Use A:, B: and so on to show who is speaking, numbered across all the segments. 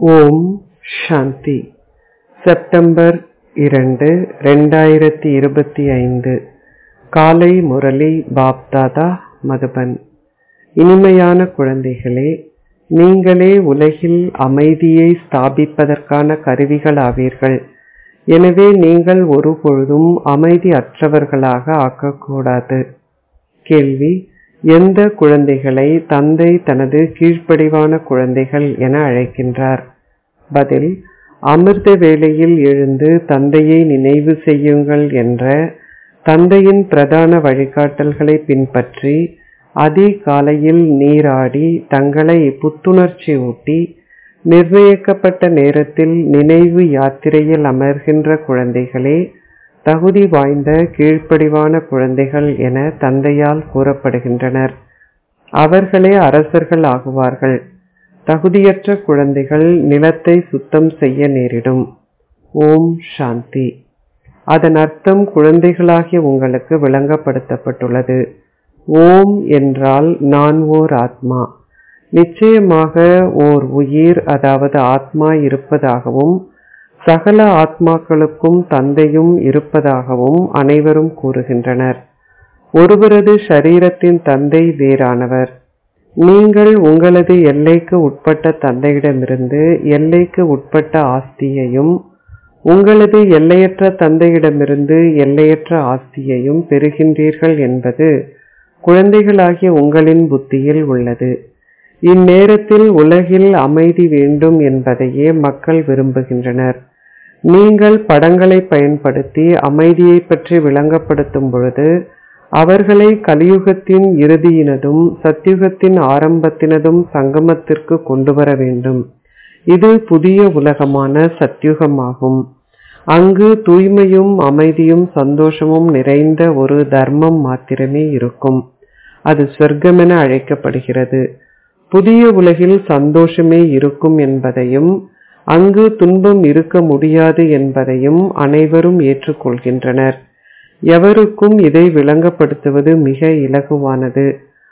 A: ஓம் சாந்தி September இரண்டு ரெண்டாயிரத்தி இருபத்தி ஐந்து காலை முரளி பாப்தாதா மதுபன் இனிமையான குழந்தைகளே நீங்களே உலகில் அமைதியை ஸ்தாபிப்பதற்கான கருவிகளாவீர்கள் எனவே நீங்கள் ஒருபொழுதும் அமைதி அற்றவர்களாக ஆக்கக்கூடாது கேள்வி எந்த குழந்தைகளை தந்தை தனது கீழ்ப்படிவான குழந்தைகள் என அழைக்கின்றார் பதில் அமிர்த வேளையில் எழுந்து தந்தையை நினைவு செய்யுங்கள் என்ற தந்தையின் பிரதான வழிகாட்டல்களை பின்பற்றி அதிகாலையில் நீராடி தங்களை புத்துணர்ச்சி ஊட்டி நிர்ணயிக்கப்பட்ட நேரத்தில் நினைவு யாத்திரையில் அமர்கின்ற குழந்தைகளே தகுதி வாய்ந்த கீழ்ப்படிவான குழந்தைகள் என தந்தையால் கூறப்படுகின்றனர் அவர்களே அரசர்கள் ஆகுவார்கள் தகுதியற்ற குழந்தைகள் நிலத்தை சுத்தம் செய்ய நேரிடும் ஓம் சாந்தி அதன் அர்த்தம் குழந்தைகளாகிய உங்களுக்கு விளங்கப்படுத்தப்பட்டுள்ளது ஓம் என்றால் நான் ஓர் ஆத்மா நிச்சயமாக ஓர் உயிர் அதாவது ஆத்மா இருப்பதாகவும் சகல ஆத்மாக்களுக்கும் தந்தையும் இருப்பதாகவும் அனைவரும் கூறுகின்றனர் ஒருவரது ஷரீரத்தின் தந்தை வேறானவர் நீங்கள் உங்களது எல்லைக்கு உட்பட்ட தந்தையிடமிருந்து எல்லைக்கு உட்பட்ட ஆஸ்தியையும் உங்களது எல்லையற்ற தந்தையிடமிருந்து எல்லையற்ற ஆஸ்தியையும் பெறுகின்றீர்கள் என்பது குழந்தைகளாகிய உங்களின் புத்தியில் உள்ளது இந்நேரத்தில் உலகில் அமைதி வேண்டும் என்பதையே மக்கள் விரும்புகின்றனர் நீங்கள் படங்களை பயன்படுத்தி அமைதியை பற்றி விளங்கப்படுத்தும் பொழுது அவர்களை கலியுகத்தின் இறுதியினதும் சத்தியுகத்தின் ஆரம்பத்தினதும் சங்கமத்திற்கு கொண்டு வர வேண்டும் இது புதிய உலகமான சத்யுகமாகும் அங்கு தூய்மையும் அமைதியும் சந்தோஷமும் நிறைந்த ஒரு தர்மம் மாத்திரமே இருக்கும் அது சொர்க்கமென அழைக்கப்படுகிறது புதிய உலகில் சந்தோஷமே இருக்கும் என்பதையும் அங்கு துன்பம் இருக்க முடியாது என்பதையும் அனைவரும் ஏற்றுக்கொள்கின்றனர் எவருக்கும் இதை விளங்கப்படுத்துவது மிக இலகுவானது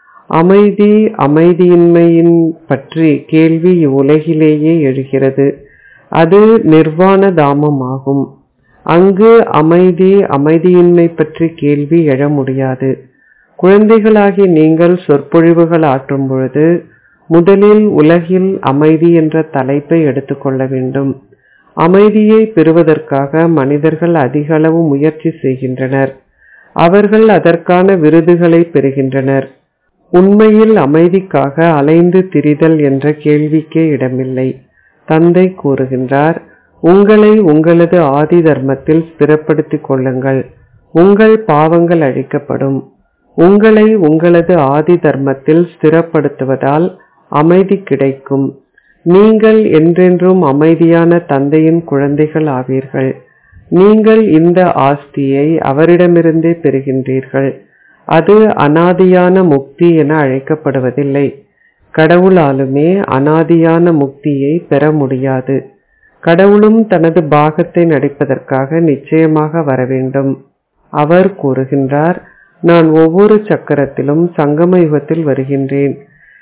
A: அமைதி அமைதியின்மையின் பற்றி கேள்வி இவ்வுலகிலேயே எழுகிறது அது நிர்வாண தாமமாகும் அங்கு அமைதி அமைதியின்மை பற்றி கேள்வி எழ முடியாது குழந்தைகளாகி நீங்கள் சொற்பொழிவுகள் ஆற்றும் பொழுது முதலில் உலகில் அமைதி என்ற தலைப்பை எடுத்துக்கொள்ள வேண்டும் அமைதியை பெறுவதற்காக மனிதர்கள் அதிக அளவு முயற்சி செய்கின்றனர் அவர்கள் அதற்கான விருதுகளை பெறுகின்றனர் உண்மையில் அமைதிக்காக அலைந்து திரிதல் என்ற கேள்விக்கே இடமில்லை தந்தை கூறுகின்றார் உங்களை உங்களது ஆதி தர்மத்தில் ஸ்திரப்படுத்திக் கொள்ளுங்கள் உங்கள் பாவங்கள் அழிக்கப்படும் உங்களை உங்களது ஆதி தர்மத்தில் ஸ்திரப்படுத்துவதால் அமைதி கிடைக்கும் நீங்கள் என்றென்றும் அமைதியான தந்தையின் குழந்தைகள் ஆவீர்கள் நீங்கள் இந்த ஆஸ்தியை அவரிடமிருந்தே பெறுகின்றீர்கள் அது அனாதியான முக்தி என அழைக்கப்படுவதில்லை கடவுளாலுமே அனாதியான முக்தியை பெற முடியாது கடவுளும் தனது பாகத்தை நடிப்பதற்காக நிச்சயமாக வர வேண்டும் அவர் கூறுகின்றார் நான் ஒவ்வொரு சக்கரத்திலும் சங்கம யுகத்தில் வருகின்றேன்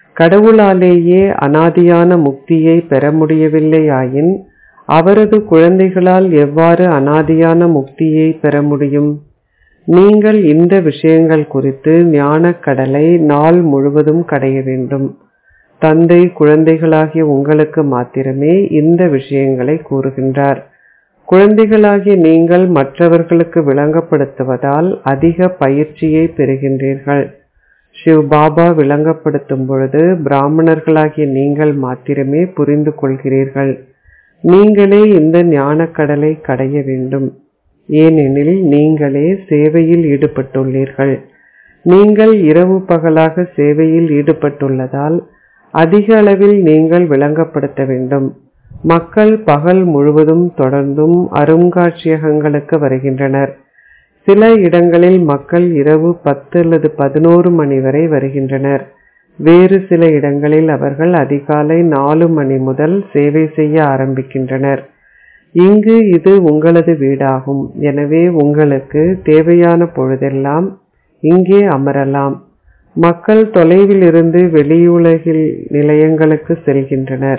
A: கடவுளாலேயே அனாதியான முக்தியை பெற முடியவில்லை ஆயின் அவரது குழந்தைகளால் எவ்வாறு அனாதியான முக்தியை பெற முடியும் நீங்கள் இந்த விஷயங்கள் குறித்து ஞானக் கடலை நாள் முழுவதும் கடைய வேண்டும் தந்தை குழந்தைகளாகிய உங்களுக்கு மாத்திரமே இந்த விஷயங்களை கூறுகின்றார் குழந்தைகளாகிய நீங்கள் மற்றவர்களுக்கு விளங்கப்படுத்துவதால் அதிக பயிற்சியை பெறுகின்றீர்கள் சிவ் பாபா விளங்கப்படுத்தும் பொழுது பிராமணர்களாகிய நீங்கள் மாத்திரமே புரிந்து கொள்கிறீர்கள் நீங்களே இந்த ஞானக்கடலை கடைய வேண்டும் ஏனெனில் நீங்களே சேவையில் ஈடுபட்டுள்ளீர்கள் நீங்கள் இரவு பகலாக சேவையில் ஈடுபட்டுள்ளதால் அதிக அளவில் நீங்கள் விளங்கப்படுத்த வேண்டும் மக்கள் பகல் முழுவதும் தொடர்ந்தும் அருங்காட்சியகங்களுக்கு வருகின்றனர் சில இடங்களில் மக்கள் இரவு பத்து அல்லது பதினோரு மணி வரை வருகின்றனர் வேறு சில இடங்களில் அவர்கள் அதிகாலை நாலு மணி முதல் சேவை செய்ய ஆரம்பிக்கின்றனர் இங்கு இது உங்களது வீடாகும் எனவே உங்களுக்கு தேவையான பொழுதெல்லாம் இங்கே அமரலாம் மக்கள் தொலைவில் இருந்து வெளியுலகில் நிலையங்களுக்கு செல்கின்றனர்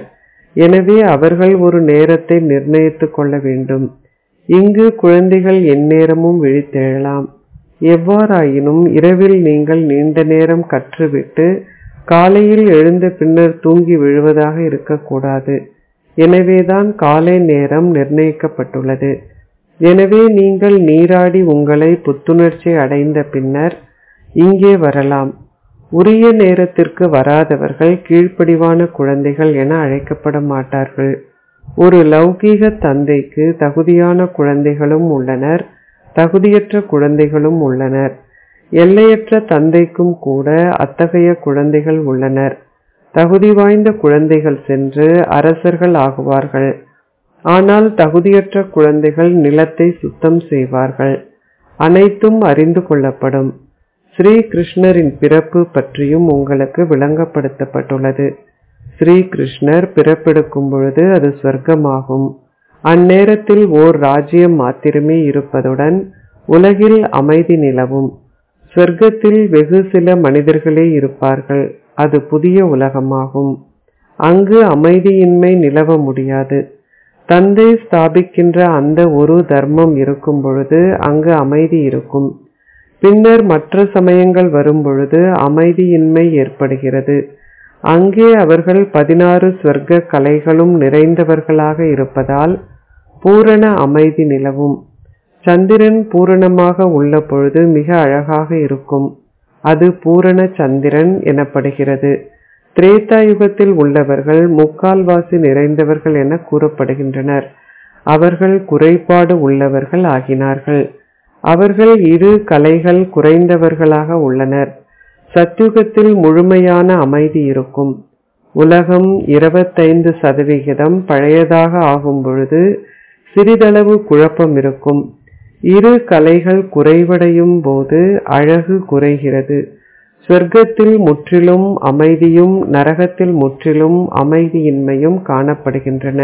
A: எனவே அவர்கள் ஒரு நேரத்தை நிர்ணயித்துக் கொள்ள வேண்டும் இங்கு குழந்தைகள் எந்நேரமும் விழித்தெழலாம் எவ்வாறாயினும் இரவில் நீங்கள் நீண்ட நேரம் கற்றுவிட்டு காலையில் எழுந்த பின்னர் தூங்கி விழுவதாக இருக்கக்கூடாது எனவேதான் காலை நேரம் நிர்ணயிக்கப்பட்டுள்ளது எனவே நீங்கள் நீராடி உங்களை புத்துணர்ச்சி அடைந்த பின்னர் இங்கே வரலாம் உரிய நேரத்திற்கு வராதவர்கள் கீழ்ப்படிவான குழந்தைகள் என அழைக்கப்பட மாட்டார்கள் ஒரு லௌகீக தந்தைக்கு தகுதியான குழந்தைகளும் உள்ளனர் தகுதியற்ற குழந்தைகளும் உள்ளனர் எல்லையற்ற தந்தைக்கும் கூட அத்தகைய குழந்தைகள் உள்ளனர் தகுதி வாய்ந்த குழந்தைகள் சென்று அரசர்கள் ஆகுவார்கள் ஆனால் தகுதியற்ற குழந்தைகள் நிலத்தை சுத்தம் செய்வார்கள் அனைத்தும் அறிந்து கொள்ளப்படும் ஸ்ரீ கிருஷ்ணரின் பிறப்பு பற்றியும் உங்களுக்கு விளங்கப்படுத்தப்பட்டுள்ளது ஸ்ரீ கிருஷ்ணர் பிறப்பெடுக்கும் பொழுது அது சொர்க்கமாகும் அந்நேரத்தில் ஓர் ராஜ்யம் மாத்திரமே இருப்பதுடன் உலகில் அமைதி நிலவும் சொர்க்கத்தில் வெகு சில மனிதர்களே இருப்பார்கள் அது புதிய உலகமாகும் அங்கு அமைதியின்மை நிலவ முடியாது தந்தை ஸ்தாபிக்கின்ற அந்த ஒரு தர்மம் இருக்கும் பொழுது அங்கு அமைதி இருக்கும் பின்னர் மற்ற சமயங்கள் வரும் பொழுது அமைதியின்மை ஏற்படுகிறது அங்கே அவர்கள் பதினாறு ஸ்வர்க்க கலைகளும் நிறைந்தவர்களாக இருப்பதால் பூரண அமைதி நிலவும் சந்திரன் பூரணமாக உள்ள பொழுது மிக அழகாக இருக்கும் அது பூரண சந்திரன் எனப்படுகிறது திரேதா யுகத்தில் உள்ளவர்கள் முக்கால்வாசி நிறைந்தவர்கள் என கூறப்படுகின்றனர் அவர்கள் குறைபாடு உள்ளவர்கள் ஆகினார்கள் அவர்கள் இரு கலைகள் குறைந்தவர்களாக உள்ளனர் சத்யுகத்தில் முழுமையான அமைதி இருக்கும் உலகம் இருபத்தைந்து சதவிகிதம் பழையதாக ஆகும் பொழுது சிறிதளவு குழப்பம் இருக்கும் இரு கலைகள் குறைவடையும் போது அழகு குறைகிறது சொர்க்கத்தில் முற்றிலும் அமைதியும் நரகத்தில் முற்றிலும் அமைதியின்மையும் காணப்படுகின்றன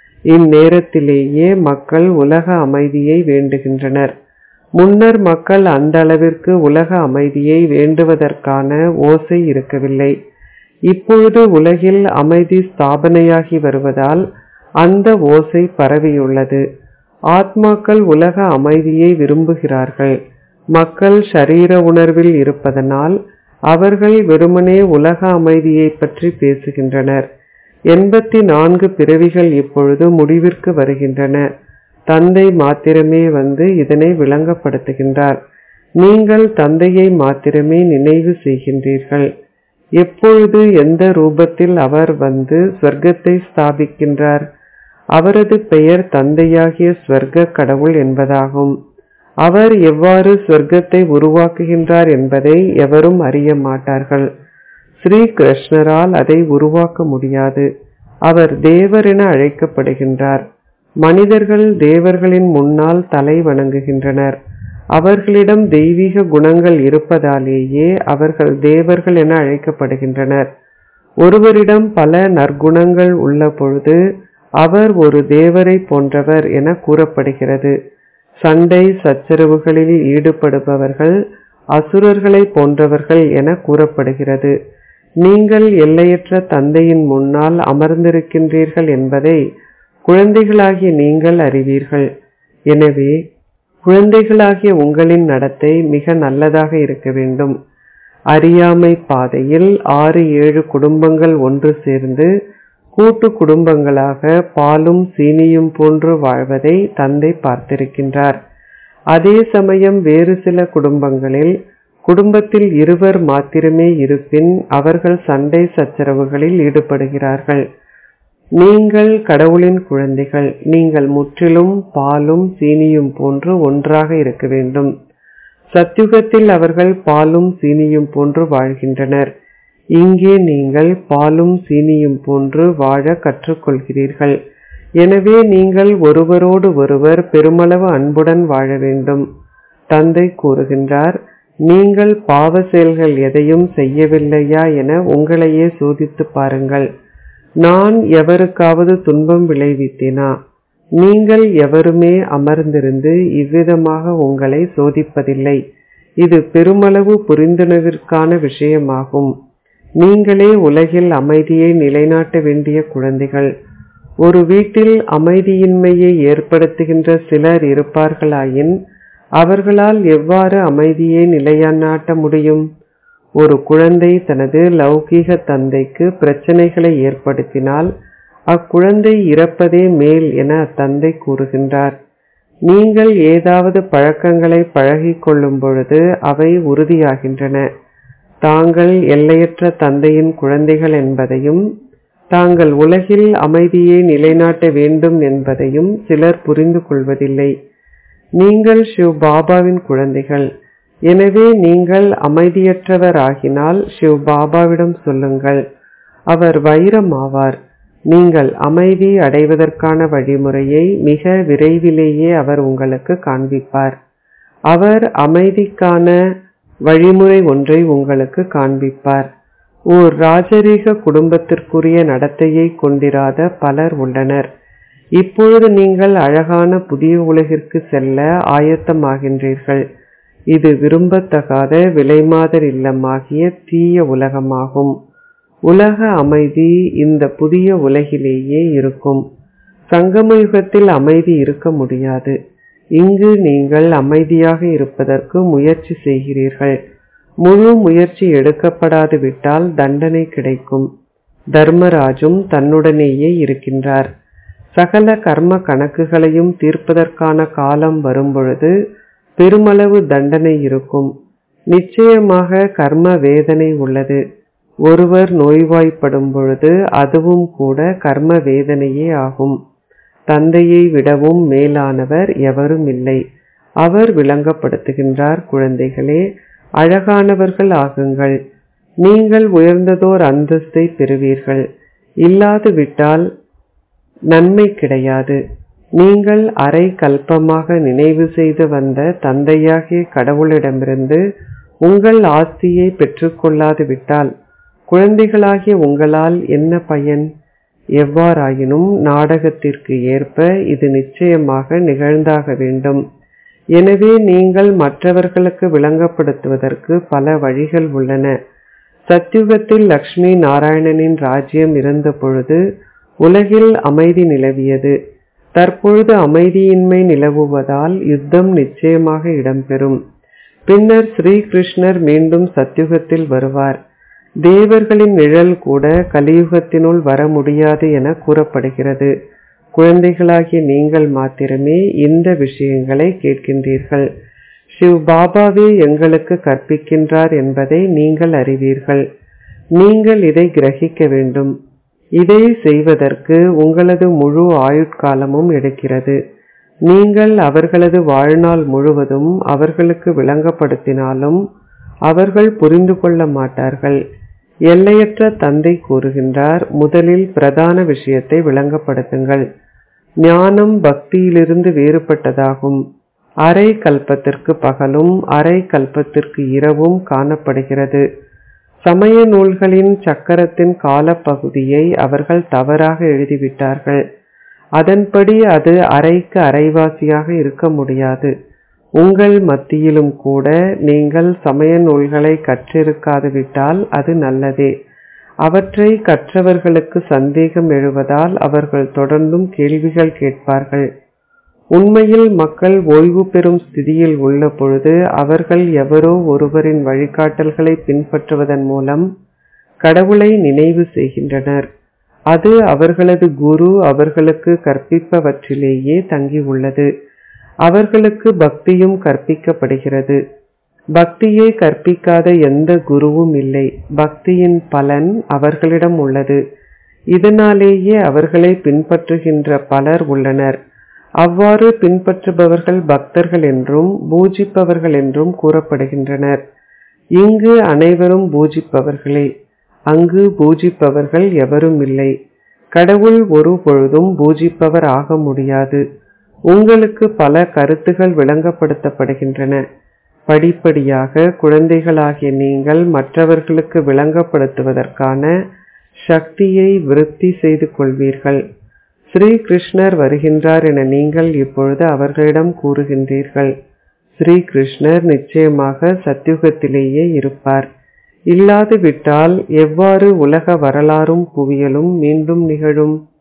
A: இந்நேரத்திலேயே மக்கள் உலக அமைதியை வேண்டுகின்றனர் முன்னர் மக்கள் அந்த அளவிற்கு உலக அமைதியை வேண்டுவதற்கான ஓசை இருக்கவில்லை இப்பொழுது உலகில் அமைதி ஸ்தாபனையாகி வருவதால் அந்த ஓசை பரவியுள்ளது ஆத்மாக்கள் உலக அமைதியை விரும்புகிறார்கள் மக்கள் ஷரீர உணர்வில் இருப்பதனால் அவர்கள் வெறுமனே உலக அமைதியை பற்றி பேசுகின்றனர் எண்பத்தி நான்கு பிறவிகள் இப்பொழுது முடிவிற்கு வருகின்றன தந்தை மாத்திரமே வந்து இதனை விளங்கப்படுத்துகின்றார் நீங்கள் தந்தையை மாத்திரமே நினைவு செய்கின்றீர்கள் எப்பொழுது எந்த ரூபத்தில் அவர் வந்து ஸ்வர்க்கத்தை ஸ்தாபிக்கின்றார் அவரது பெயர் தந்தையாகிய ஸ்வர்க்க கடவுள் என்பதாகும் அவர் எவ்வாறு ஸ்வர்க்கத்தை உருவாக்குகின்றார் என்பதை எவரும் அறிய மாட்டார்கள் ஸ்ரீ கிருஷ்ணரால் அதை உருவாக்க முடியாது அவர் தேவர் என அழைக்கப்படுகின்றார் மனிதர்கள் தேவர்களின் முன்னால் தலை வணங்குகின்றனர் அவர்களிடம் தெய்வீக குணங்கள் இருப்பதாலேயே அவர்கள் தேவர்கள் என அழைக்கப்படுகின்றனர் ஒருவரிடம் பல நற்குணங்கள் உள்ள பொழுது அவர் ஒரு தேவரை போன்றவர் என கூறப்படுகிறது சண்டை சச்சரவுகளில் ஈடுபடுபவர்கள் அசுரர்களை போன்றவர்கள் என கூறப்படுகிறது நீங்கள் எல்லையற்ற தந்தையின் முன்னால் அமர்ந்திருக்கின்றீர்கள் என்பதை குழந்தைகளாகிய நீங்கள் அறிவீர்கள் எனவே குழந்தைகளாகிய உங்களின் நடத்தை மிக நல்லதாக இருக்க வேண்டும் அறியாமை பாதையில் ஆறு ஏழு குடும்பங்கள் ஒன்று சேர்ந்து கூட்டு குடும்பங்களாக பாலும் சீனியும் போன்று வாழ்வதை தந்தை பார்த்திருக்கின்றார் அதே சமயம் வேறு சில குடும்பங்களில் குடும்பத்தில் இருவர் மாத்திரமே இருப்பின் அவர்கள் சண்டை சச்சரவுகளில் ஈடுபடுகிறார்கள் நீங்கள் கடவுளின் குழந்தைகள் நீங்கள் முற்றிலும் பாலும் சீனியும் போன்று ஒன்றாக இருக்க வேண்டும் சத்யுகத்தில் அவர்கள் பாலும் சீனியும் போன்று வாழ்கின்றனர் இங்கே நீங்கள் பாலும் சீனியும் போன்று வாழ கற்றுக்கொள்கிறீர்கள் எனவே நீங்கள் ஒருவரோடு ஒருவர் பெருமளவு அன்புடன் வாழ வேண்டும் தந்தை கூறுகின்றார் நீங்கள் பாவ செயல்கள் எதையும் செய்யவில்லையா என உங்களையே சோதித்து பாருங்கள் நான் எவருக்காவது துன்பம் விளைவித்தேனா நீங்கள் எவருமே அமர்ந்திருந்து இவ்விதமாக உங்களை சோதிப்பதில்லை இது பெருமளவு புரிந்துணர்விற்கான விஷயமாகும் நீங்களே உலகில் அமைதியை நிலைநாட்ட வேண்டிய குழந்தைகள் ஒரு வீட்டில் அமைதியின்மையை ஏற்படுத்துகின்ற சிலர் இருப்பார்களாயின் அவர்களால் எவ்வாறு அமைதியை நிலைநாட்ட முடியும் ஒரு குழந்தை தனது லௌகீக தந்தைக்கு பிரச்சனைகளை ஏற்படுத்தினால் அக்குழந்தை இறப்பதே மேல் என அத்தந்தை கூறுகின்றார் நீங்கள் ஏதாவது பழக்கங்களை பழகிக் கொள்ளும் பொழுது அவை உறுதியாகின்றன தாங்கள் எல்லையற்ற தந்தையின் குழந்தைகள் என்பதையும் தாங்கள் உலகில் அமைதியை நிலைநாட்ட வேண்டும் என்பதையும் சிலர் புரிந்து கொள்வதில்லை நீங்கள் சிவ் பாபாவின் குழந்தைகள் எனவே நீங்கள் அமைதியற்றவர் ஆகினால் சிவ் பாபாவிடம் சொல்லுங்கள் அவர் வைரம் ஆவார் நீங்கள் அமைதி அடைவதற்கான வழிமுறையை மிக விரைவிலேயே அவர் உங்களுக்கு காண்பிப்பார் அவர் அமைதிக்கான வழிமுறை ஒன்றை உங்களுக்கு காண்பிப்பார் ஓர் ராஜரீக குடும்பத்திற்குரிய நடத்தையை கொண்டிராத பலர் உள்ளனர் இப்பொழுது நீங்கள் அழகான புதிய உலகிற்கு செல்ல ஆயத்தமாகின்றீர்கள் இது விரும்பத்தகாத விலைமாதர் இல்லமாகிய தீய உலகமாகும் உலக அமைதி இந்த புதிய உலகிலேயே இருக்கும் சங்கம யுகத்தில் அமைதி இருக்க முடியாது இங்கு நீங்கள் அமைதியாக இருப்பதற்கு முயற்சி செய்கிறீர்கள் முழு முயற்சி எடுக்கப்படாது விட்டால் தண்டனை கிடைக்கும் தர்மராஜும் தன்னுடனேயே இருக்கின்றார் சகல கர்ம கணக்குகளையும் தீர்ப்பதற்கான காலம் வரும்பொழுது பெருமளவு தண்டனை இருக்கும் நிச்சயமாக கர்ம வேதனை உள்ளது ஒருவர் நோய்வாய்ப்படும் பொழுது அதுவும் கூட கர்ம வேதனையே ஆகும் தந்தையை விடவும் மேலானவர் எவரும் இல்லை அவர் விளங்கப்படுத்துகின்றார் குழந்தைகளே அழகானவர்கள் ஆகுங்கள் நீங்கள் உயர்ந்ததோர் அந்தஸ்தை பெறுவீர்கள் இல்லாது விட்டால் நன்மை கிடையாது நீங்கள் அரை கல்பமாக நினைவு செய்து வந்த தந்தையாகிய கடவுளிடமிருந்து உங்கள் ஆஸ்தியை பெற்றுக்கொள்ளாது விட்டால் குழந்தைகளாகிய உங்களால் என்ன பயன் எவ்வாறாயினும் நாடகத்திற்கு ஏற்ப இது நிச்சயமாக நிகழ்ந்தாக வேண்டும் எனவே நீங்கள் மற்றவர்களுக்கு விளங்கப்படுத்துவதற்கு பல வழிகள் உள்ளன சத்யுகத்தில் லக்ஷ்மி நாராயணனின் ராஜ்யம் இருந்த பொழுது உலகில் அமைதி நிலவியது தற்பொழுது அமைதியின்மை நிலவுவதால் யுத்தம் நிச்சயமாக இடம்பெறும் பின்னர் ஸ்ரீகிருஷ்ணர் மீண்டும் சத்யுகத்தில் வருவார் தேவர்களின் நிழல் கூட கலியுகத்தினுள் வர முடியாது என கூறப்படுகிறது குழந்தைகளாகிய நீங்கள் மாத்திரமே இந்த விஷயங்களை கேட்கின்றீர்கள் சிவ் பாபாவே எங்களுக்கு கற்பிக்கின்றார் என்பதை நீங்கள் அறிவீர்கள் நீங்கள் இதை கிரகிக்க வேண்டும் இதை செய்வதற்கு உங்களது முழு ஆயுட்காலமும் எடுக்கிறது நீங்கள் அவர்களது வாழ்நாள் முழுவதும் அவர்களுக்கு விளங்கப்படுத்தினாலும் அவர்கள் புரிந்து கொள்ள மாட்டார்கள் எல்லையற்ற தந்தை கூறுகின்றார் முதலில் பிரதான விஷயத்தை விளங்கப்படுத்துங்கள் ஞானம் பக்தியிலிருந்து வேறுபட்டதாகும் அரை கல்பத்திற்கு பகலும் அரை கல்பத்திற்கு இரவும் காணப்படுகிறது சமய நூல்களின் சக்கரத்தின் காலப்பகுதியை அவர்கள் தவறாக எழுதிவிட்டார்கள் அதன்படி அது அரைக்கு அரைவாசியாக இருக்க முடியாது உங்கள் மத்தியிலும் கூட நீங்கள் சமய நூல்களை கற்றிருக்காது விட்டால் அது நல்லதே அவற்றை கற்றவர்களுக்கு சந்தேகம் எழுவதால் அவர்கள் தொடர்ந்தும் கேள்விகள் கேட்பார்கள் உண்மையில் மக்கள் ஓய்வு பெறும் ஸ்திதியில் உள்ள பொழுது அவர்கள் எவரோ ஒருவரின் வழிகாட்டல்களை பின்பற்றுவதன் மூலம் கடவுளை நினைவு செய்கின்றனர் அது அவர்களது குரு அவர்களுக்கு கற்பிப்பவற்றிலேயே தங்கியுள்ளது அவர்களுக்கு பக்தியும் கற்பிக்கப்படுகிறது பக்தியை கற்பிக்காத எந்த குருவும் இல்லை பக்தியின் பலன் அவர்களிடம் உள்ளது இதனாலேயே அவர்களை பின்பற்றுகின்ற பலர் உள்ளனர் அவ்வாறு பின்பற்றுபவர்கள் பக்தர்கள் என்றும் பூஜிப்பவர்கள் என்றும் கூறப்படுகின்றனர் இங்கு அனைவரும் பூஜிப்பவர்களே அங்கு பூஜிப்பவர்கள் எவரும் இல்லை கடவுள் ஒரு பொழுதும் பூஜிப்பவர் ஆக முடியாது உங்களுக்கு பல கருத்துகள் விளங்கப்படுத்தப்படுகின்றன படிப்படியாக குழந்தைகளாகிய நீங்கள் மற்றவர்களுக்கு விளங்கப்படுத்துவதற்கான சக்தியை விருத்தி செய்து கொள்வீர்கள் ஸ்ரீ கிருஷ்ணர் வருகின்றார் என நீங்கள் இப்பொழுது அவர்களிடம் கூறுகின்றீர்கள் ஸ்ரீ கிருஷ்ணர் நிச்சயமாக சத்யுகத்திலேயே இருப்பார் இல்லாது விட்டால் எவ்வாறு உலக வரலாறும் புவியலும் மீண்டும் நிகழும்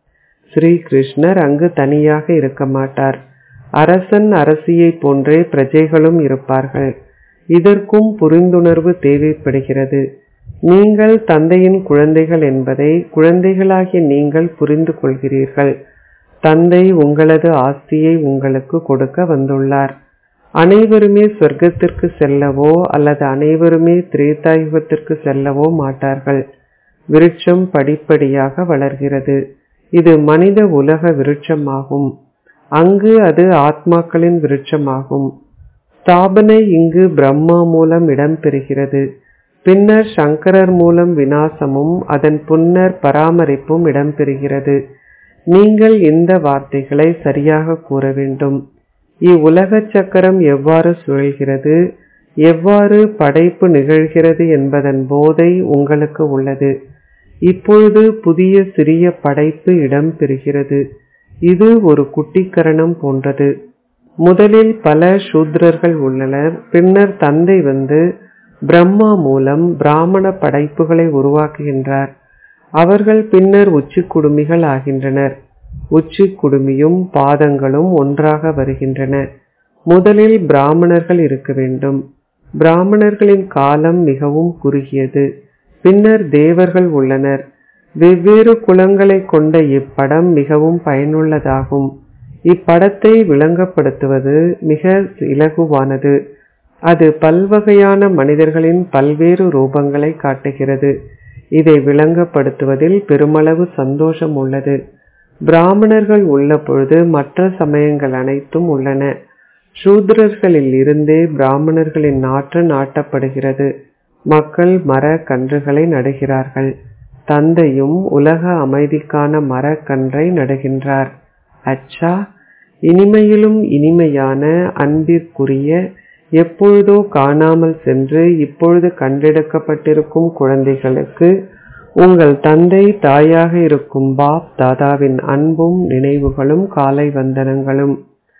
A: ஸ்ரீ கிருஷ்ணர் அங்கு தனியாக இருக்க மாட்டார் அரசன் அரசியை போன்றே பிரஜைகளும் இருப்பார்கள் இதற்கும் புரிந்துணர்வு தேவைப்படுகிறது நீங்கள் தந்தையின் குழந்தைகள் என்பதை குழந்தைகளாகிய நீங்கள் புரிந்து கொள்கிறீர்கள் தந்தை உங்களது ஆஸ்தியை உங்களுக்கு கொடுக்க வந்துள்ளார் அனைவருமே சொர்க்கத்திற்கு செல்லவோ அல்லது அனைவருமே திரேதாயுகத்திற்கு செல்லவோ மாட்டார்கள் விருட்சம் படிப்படியாக வளர்கிறது இது மனித உலக விருட்சமாகும் அங்கு அது ஆத்மாக்களின் விருட்சமாகும் ஸ்தாபனை இங்கு பிரம்மா மூலம் இடம்பெறுகிறது பின்னர் சங்கரர் மூலம் வினாசமும் அதன் பின்னர் பராமரிப்பும் இடம்பெறுகிறது நீங்கள் இந்த வார்த்தைகளை சரியாக கூற வேண்டும் இவ்வுலக சக்கரம் எவ்வாறு சுழல்கிறது எவ்வாறு படைப்பு நிகழ்கிறது என்பதன் போதை உங்களுக்கு உள்ளது இப்பொழுது புதிய சிறிய படைப்பு இடம்பெறுகிறது இது ஒரு குட்டிக்கரணம் போன்றது முதலில் பல சூத்ரர்கள் உள்ளனர் பின்னர் தந்தை வந்து பிரம்மா மூலம் பிராமண படைப்புகளை உருவாக்குகின்றார் அவர்கள் பின்னர் உச்சி குடுமிகள் ஆகின்றனர் உச்சி குடுமியும் பாதங்களும் ஒன்றாக வருகின்றன முதலில் பிராமணர்கள் இருக்க வேண்டும் பிராமணர்களின் காலம் மிகவும் குறுகியது பின்னர் தேவர்கள் உள்ளனர் வெவ்வேறு குலங்களை கொண்ட இப்படம் மிகவும் பயனுள்ளதாகும் இப்படத்தை விளங்கப்படுத்துவது மிக இலகுவானது அது பல்வகையான மனிதர்களின் பல்வேறு ரூபங்களை காட்டுகிறது இதை விளங்கப்படுத்துவதில் பெருமளவு சந்தோஷம் உள்ளது பிராமணர்கள் உள்ள பொழுது மற்ற சமயங்கள் அனைத்தும் உள்ளன சூத்ரர்களில் இருந்தே பிராமணர்களின் நாற்று நாட்டப்படுகிறது மக்கள் மர கன்றுகளை நடுகிறார்கள் தந்தையும் உலக அமைதிக்கான மரக்கன்றை நடுகின்றார் அச்சா இனிமையிலும் இனிமையான அன்பிற்குரிய எப்பொழுதோ காணாமல் சென்று இப்பொழுது கண்டெடுக்கப்பட்டிருக்கும் குழந்தைகளுக்கு உங்கள் தந்தை தாயாக இருக்கும் பாப் தாதாவின் அன்பும் நினைவுகளும் காலை வந்தனங்களும்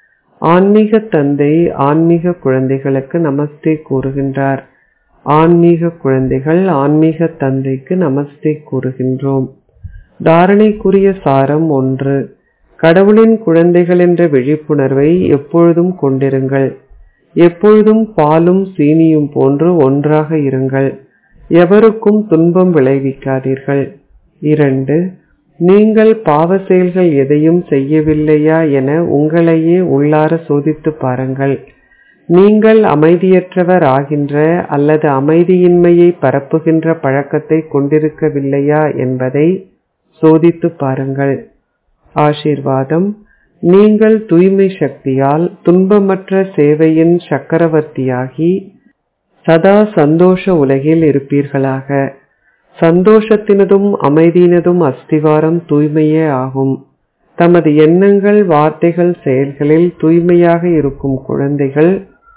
A: ஆன்மீக தந்தை ஆன்மீக குழந்தைகளுக்கு நமஸ்தே கூறுகின்றார் ஆன்மீக குழந்தைகள் ஆன்மீக தந்தைக்கு நமஸ்தே கூறுகின்றோம் தாரணைக்குரிய சாரம் ஒன்று கடவுளின் குழந்தைகள் என்ற விழிப்புணர்வை எப்பொழுதும் கொண்டிருங்கள் எப்பொழுதும் பாலும் சீனியும் போன்று ஒன்றாக இருங்கள் எவருக்கும் துன்பம் விளைவிக்காதீர்கள் இரண்டு நீங்கள் பாவ செயல்கள் எதையும் செய்யவில்லையா என உங்களையே உள்ளார சோதித்து பாருங்கள் நீங்கள் அமைதியற்றவர் ஆகின்ற அல்லது அமைதியின்மையை பரப்புகின்ற பழக்கத்தை கொண்டிருக்கவில்லையா என்பதை சோதித்து பாருங்கள் ஆசீர்வாதம் நீங்கள் தூய்மை சக்தியால் துன்பமற்ற சேவையின் சக்கரவர்த்தியாகி சதா சந்தோஷ உலகில் இருப்பீர்களாக சந்தோஷத்தினதும் அமைதியினதும் அஸ்திவாரம் தூய்மையே ஆகும் தமது எண்ணங்கள் வார்த்தைகள் செயல்களில் தூய்மையாக இருக்கும் குழந்தைகள்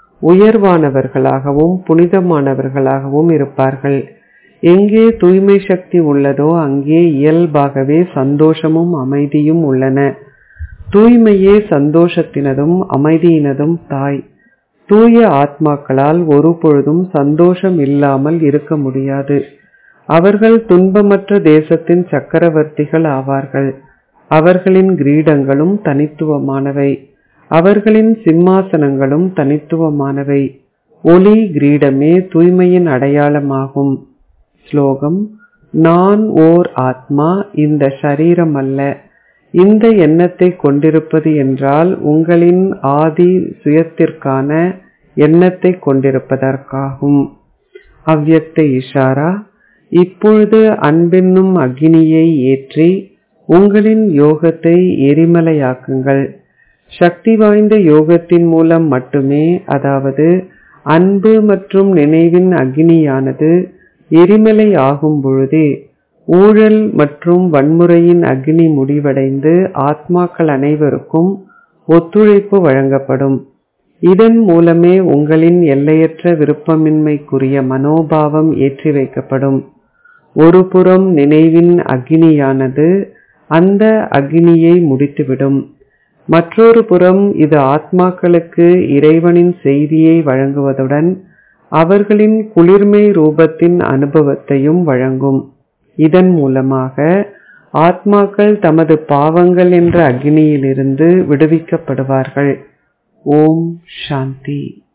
A: உயர்வானவர்களாகவும் புனிதமானவர்களாகவும் இருப்பார்கள் எங்கே தூய்மை சக்தி உள்ளதோ அங்கே இயல்பாகவே சந்தோஷமும் அமைதியும் உள்ளன தூய்மையே சந்தோஷத்தினதும் அமைதியினதும் தாய் தூய ஆத்மாக்களால் ஒரு பொழுதும் சந்தோஷம் இல்லாமல் இருக்க முடியாது அவர்கள் துன்பமற்ற தேசத்தின் சக்கரவர்த்திகள் ஆவார்கள் அவர்களின் கிரீடங்களும் தனித்துவமானவை அவர்களின் சிம்மாசனங்களும் தனித்துவமானவை ஒளி கிரீடமே தூய்மையின் அடையாளமாகும் ஸ்லோகம் நான் ஓர் ஆத்மா இந்த சரீரம் அல்ல இந்த எண்ணத்தை கொண்டிருப்பது என்றால் உங்களின் ஆதி சுயத்திற்கான எண்ணத்தை கொண்டிருப்பதற்காகும் அவ்யக்த இஷாரா இப்பொழுது அன்பென்னும் அக்னியை ஏற்றி உங்களின் யோகத்தை எரிமலையாக்குங்கள் சக்தி வாய்ந்த யோகத்தின் மூலம் மட்டுமே அதாவது அன்பு மற்றும் நினைவின் அக்னியானது எரிமலை ஆகும் பொழுதே ஊழல் மற்றும் வன்முறையின் அக்னி முடிவடைந்து ஆத்மாக்கள் அனைவருக்கும் ஒத்துழைப்பு வழங்கப்படும் இதன் மூலமே உங்களின் எல்லையற்ற விருப்பமின்மைக்குரிய மனோபாவம் ஏற்றி வைக்கப்படும் ஒரு புறம் நினைவின் அக்னியானது அந்த அக்னியை முடித்துவிடும் மற்றொரு புறம் இது ஆத்மாக்களுக்கு இறைவனின் செய்தியை வழங்குவதுடன் அவர்களின் குளிர்மை ரூபத்தின் அனுபவத்தையும் வழங்கும் இதன் மூலமாக ஆத்மாக்கள் தமது பாவங்கள் என்ற அக்னியிலிருந்து விடுவிக்கப்படுவார்கள் ஓம் சாந்தி